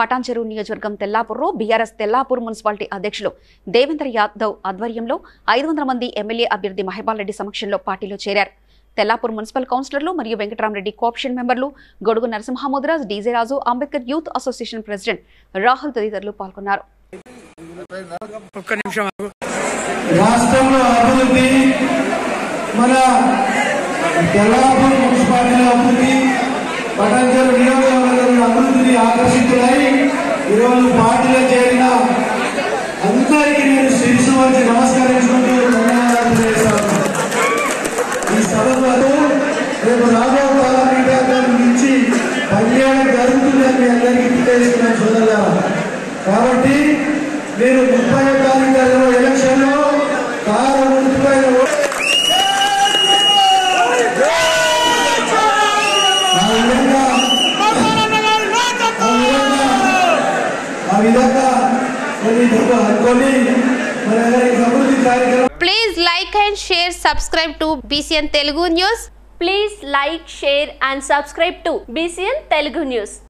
పటాన్చెరు నియోజకవర్గం తెల్లాపూర్లో BRS Tellapur municipality అధ్యక్షులు దేవేంద్ర యాదవ్ ఆధ్వర్యంలో ఐదు వందల మంది ఎమ్మెల్యే అభ్యర్థి మహిపాల్ రెడ్డి సమక్షంలో పార్టీలో చేరారు తెల్లాపూర్ మున్సిపల్ కౌన్సిలర్లు మరియు వెంకటరామరెడ్డి కోఆప్షన్ మెంబర్లు గొడుగు Narasimhamudraj DJ Raju Ambedkar youth association president Rahul తదితరులు పాల్గొన్నారు ఒక్క నిమిషం ఆగు. రాష్ట్రంలో అభివృద్ధి మన తెల్లాపూర్ మున్సిపాలిటీలో అభివృద్ధి పటాంజలి నియోజకవర్గంలో అభివృద్ధిని ఆకర్షితులై ఈరోజు పార్టీలో చేరిన అందరికీ నేను శిరసు వచ్చి నమస్కరించుకుంటూ ధన్యవాదాలు తెలియజేస్తాను ఈ సభలో రేపు రాబో పార్లమెంట్ నుంచి పదిహేడు జరుగుతుందని మీ అందరికీ తెలియజేస్తున్నాను సోదరులారా కాబట్టి మీరు ముప్పై తారీఖు ఎలక్షన్లో కారు ముప్పై ఆ విధంగా ఆ విధంగా ఆ విధంగా కొన్ని దెబ్బ అనుకొని మన అందరికి అభివృద్ధి కార్యక్రమం Please like and share, subscribe to BCN Telugu News. Please like, share and subscribe to BCN Telugu News.